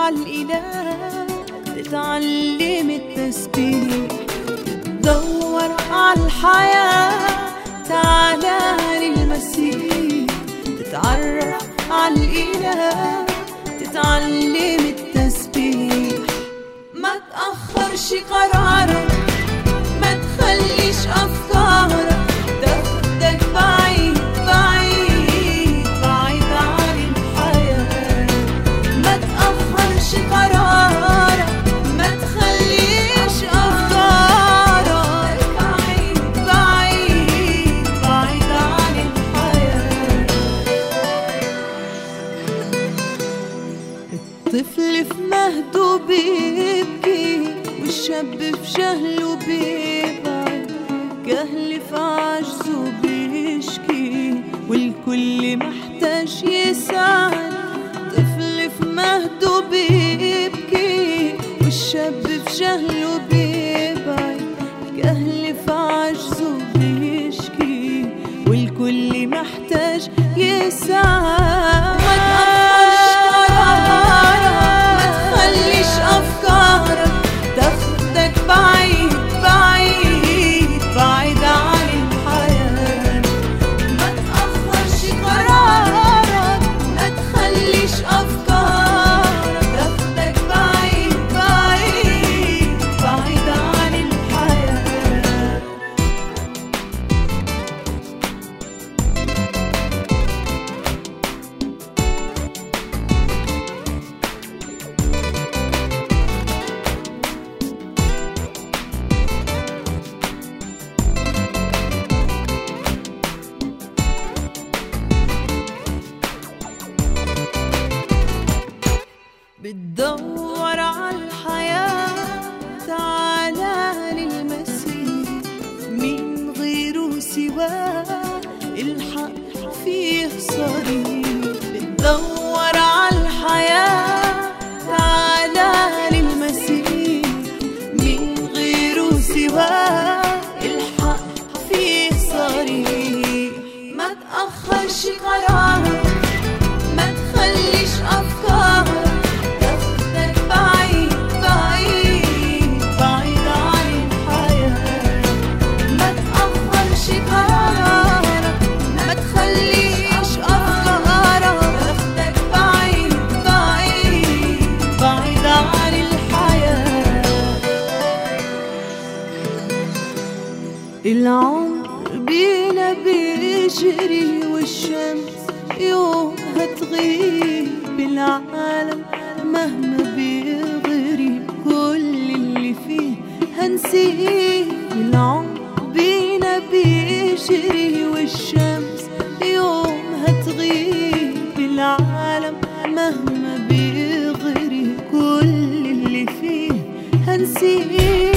عالإله تتعلم التسبيح تدور عالحياة تعالى للمسيح تتعرف عالإله تتعلم التسبيح ما تأخرش قرارك ما تخليش أفكارك تاخدك بعيد بعيد بعيد عن الحياة ما تأخرش قرارك ما تخليش أفكارك بعيد بعيد بعيد عن الحياة الطفل في مهده بيبكي والشاب في جهله بيبعد جهل في عجزه بيشكي والكل محتاج يساعد طفل في مهده بيبكي والشاب في جهله بيبعد جهل في عجزه بيشكي والكل محتاج يساعد ما تأخرش قرارك ما تخليش أفكارك تاخدك بعيد بعيد بعيد عن الحياة ما تأخرش قرارك ما تخليش أفكارك تاخدك بعيد بعيد بعيد عن الحياة بتدور عالحياة تعالى للمسيح من غيره سواه الحق فيه صريح بتدور عالحياة تعالى للمسيح من غيره سواه الحق فيه صريح ما تأخرش قرارك ما تخليش أفكارك تاخدك بعيد بعيد بعيد عن الحياة ما تأخرش قرارك ما تخليش أفكارك تاخدك بعيد بعيد بعيد عن الحياة العمر بينا بيجري والشمس يوم هتغيب العالم مهما بيغري كل اللي فيه هنسيه العمر بينا بيجري والشمس يوم هتغيب العالم مهما بيغري كل اللي فيه هنسيه